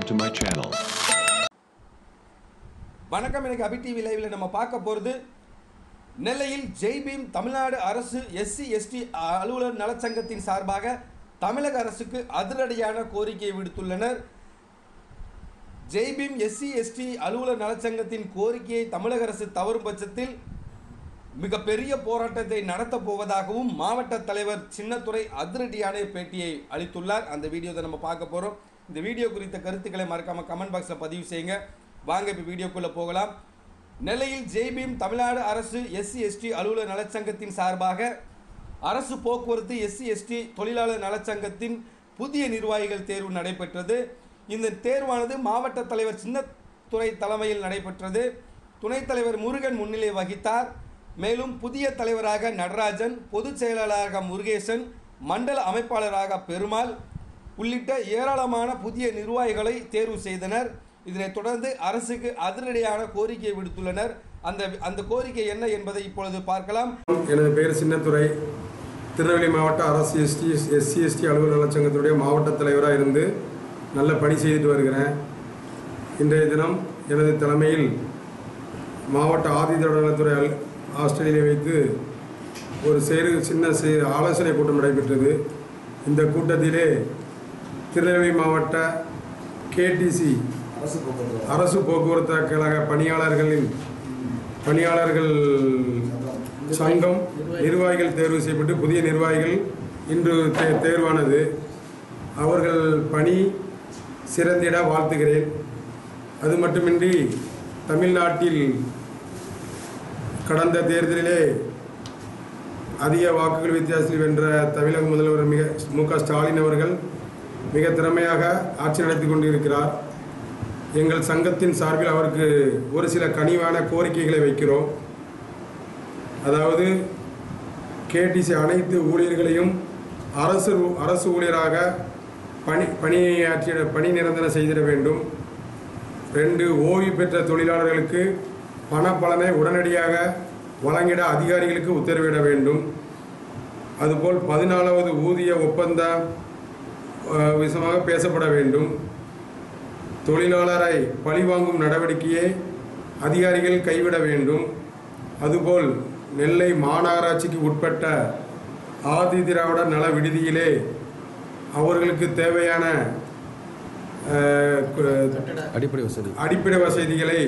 to my channel. வணக்கம் எனக்கு அபி TV லைவில் நம்ம பார்க்க போகிறது நெல்லையில் ஜெய்பீம் தமிழ்நாடு அரசு எஸ்சி எஸ்டி அலுவலர் நலச்சங்கத்தின் சார்பாக தமிழக அரசுக்கு அதிரடியான கோரிக்கையை விடுத்துள்ளனர் ஜெய்பீம் எஸ்சி எஸ்டி அலுவலர் நலச்சங்கத்தின் கோரிக்கையை தமிழக அரசு தவறும் பட்சத்தில் மிகப்பெரிய போராட்டத்தை நடத்தப் போவதாகவும் மாவட்ட தலைவர் சின்னத்துறை அதிரடியான பேட்டியை அளித்துள்ளார் அந்த வீடியோவை நம்ம பார்க்க போகிறோம் இந்த வீடியோ குறித்த கருத்துக்களை மறக்காமல் கமெண்ட் பாக்ஸில் பதிவு செய்யுங்க வாங்க இப்போ வீடியோக்குள்ளே போகலாம் நெல்லையில் ஜெய்பீம் தமிழ்நாடு அரசு எஸ்சி எஸ்டி அலுவலர் நலச்சங்கத்தின் சார்பாக அரசு போக்குவரத்து எஸ்சி எஸ்டி தொழிலாளர் நலச்சங்கத்தின் புதிய நிர்வாகிகள் தேர்வு நடைபெற்றது இந்த தேர்வானது மாவட்ட தலைவர் சின்னத்துறை தலைமையில் நடைபெற்றது துணைத் தலைவர் முருகன் முன்னிலை வகித்தார் மேலும் புதிய தலைவராக நடராஜன் பொதுச் செயலாளராக முருகேசன் மண்டல அமைப்பாளராக பெருமாள் உள்ளிட்ட ஏராளமான புதிய நிர்வாகிகளை தேர்வு செய்தனர் இதனைத் தொடர்ந்து அரசுக்கு அதிரடியான கோரிக்கையை விடுத்துள்ளனர் அந்த அந்த கோரிக்கை என்ன என்பதை இப்பொழுது பார்க்கலாம் எனது பெயர் சின்னத்துரை திருநெல்வேலி மாவட்ட அரசு எஸ்டி எஸ்சி எஸ்டி அலுவலர் நலச்சங்கத்துடைய மாவட்ட தலைவராக இருந்து நல்ல பணி செய்துட்டு வருகிறேன் இன்றைய தினம் எனது தலைமையில் மாவட்ட ஆதிதிராவிட நலத்துறை அல் ஆஸ்திரேலியை வைத்து ஒரு சேரு சின்ன சே ஆலோசனை கூட்டம் நடைபெற்றது இந்த கூட்டத்திலே திருநெல்வேலி மாவட்ட கேடிசி அரசு போக்குவரத்து கழக பணியாளர்களின் பணியாளர்கள் சங்கம் நிர்வாகிகள் தேர்வு செய்யப்பட்டு புதிய நிர்வாகிகள் இன்று தே தேர்வானது அவர்கள் பணி சிறந்திட வாழ்த்துகிறேன் அது மட்டுமின்றி தமிழ்நாட்டில் கடந்த தேர்தலிலே அதிக வாக்குகள் வித்தியாசத்தில் வென்ற தமிழக முதல்வர் மிக மு க ஸ்டாலின் அவர்கள் மிக திறமையாக ஆட்சி நடத்தி கொண்டிருக்கிறார் எங்கள் சங்கத்தின் சார்பில் அவருக்கு ஒரு சில கனிவான கோரிக்கைகளை வைக்கிறோம் அதாவது கேடிசி அனைத்து ஊழியர்களையும் அரசு அரசு ஊழியராக பணி பணியாற்றிட பணி நிரந்தரம் செய்திட வேண்டும் ரெண்டு ஓய்வு பெற்ற தொழிலாளர்களுக்கு பணப்பலனை உடனடியாக வழங்கிட அதிகாரிகளுக்கு உத்தரவிட வேண்டும் அதுபோல் பதினாலாவது ஊதிய ஒப்பந்தம் அஹ், விஷயமாக பேசப்பட வேண்டும் தொழிலாளரை பழிவாங்கும் நடவடிக்கையை அதிகாரிகள் கைவிட வேண்டும் அதுபோல் நெல்லை மாநகராட்சிக்கு உட்பட்ட ஆதி திராவிட நல விடுதியிலே அவர்களுக்கு தேவையான அஹ், கு- அடிப்படை வசதி அடிப்படை வசதிகளை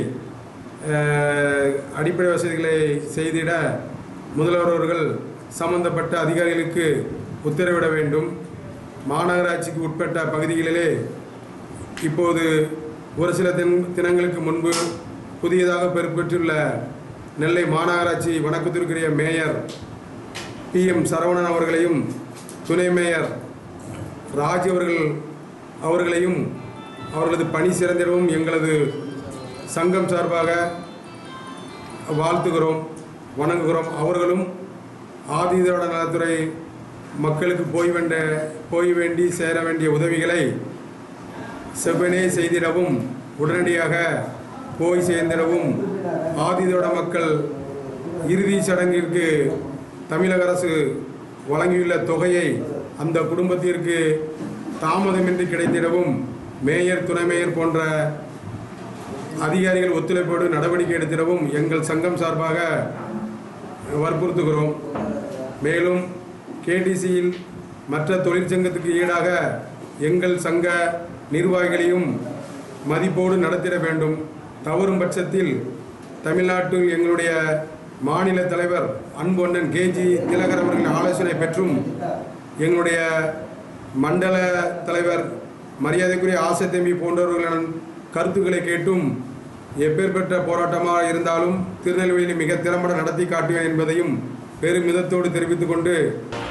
அஹ், அடிப்படை வசதிகளை செய்திட முதல்வர் அவர்கள் சம்பந்தப்பட்ட அதிகாரிகளுக்கு உத்தரவிட வேண்டும் மாநகராட்சிக்கு உட்பட்ட பகுதிகளிலே இப்போது ஒரு சில தின் தினங்களுக்கு முன்பு புதியதாக பொறுப்பேற்றுள்ள நெல்லை மாநகராட்சி வணக்கத்திற்குரிய மேயர் பி எம் சரவணன் அவர்களையும் துணை மேயர் ராஜ் அவர்கள் அவர்களையும் அவர்களது பணி சிறந்திடவும் எங்களது சங்கம் சார்பாக வாழ்த்துகிறோம் வணங்குகிறோம் அவர்களும் ஆதிதிராவிட நலத்துறை மக்களுக்கு போய் வேண்ட போய் வேண்டி சேர வேண்டிய உதவிகளை செவ்வனே செய்திடவும் உடனடியாக போய் சேர்ந்திடவும் ஆதிதிராவிட மக்கள் இறுதி சடங்கிற்கு தமிழக அரசு வழங்கியுள்ள தொகையை அந்த குடும்பத்திற்கு தாமதமின்றி கிடைத்திடவும் மேயர் துணை மேயர் போன்ற அதிகாரிகள் ஒத்துழைப்போடு நடவடிக்கை எடுத்திடவும் எங்கள் சங்கம் சார்பாக வற்புறுத்துகிறோம் மேலும் கேடிசியில் மற்ற தொழிற்சங்கத்துக்கு ஈடாக எங்கள் சங்க நிர்வாகிகளையும் மதிப்போடு நடத்திட வேண்டும் தவறும் பட்சத்தில் தமிழ்நாட்டில் எங்களுடைய மாநில தலைவர் அன்பொன்னன் கேஜி திலகர் அவர்களின் ஆலோசனை பெற்றும் எங்களுடைய மண்டல தலைவர் மரியாதைக்குரிய ஆசை தம்பி போன்றவர்களின் கருத்துக்களை கேட்டும் எப்பேற்பட்ட போராட்டமாக இருந்தாலும் திருநெல்வேலி மிக திறம்பட நடத்தி காட்டுவேன் என்பதையும் பெருமிதத்தோடு தெரிவித்துக் கொண்டு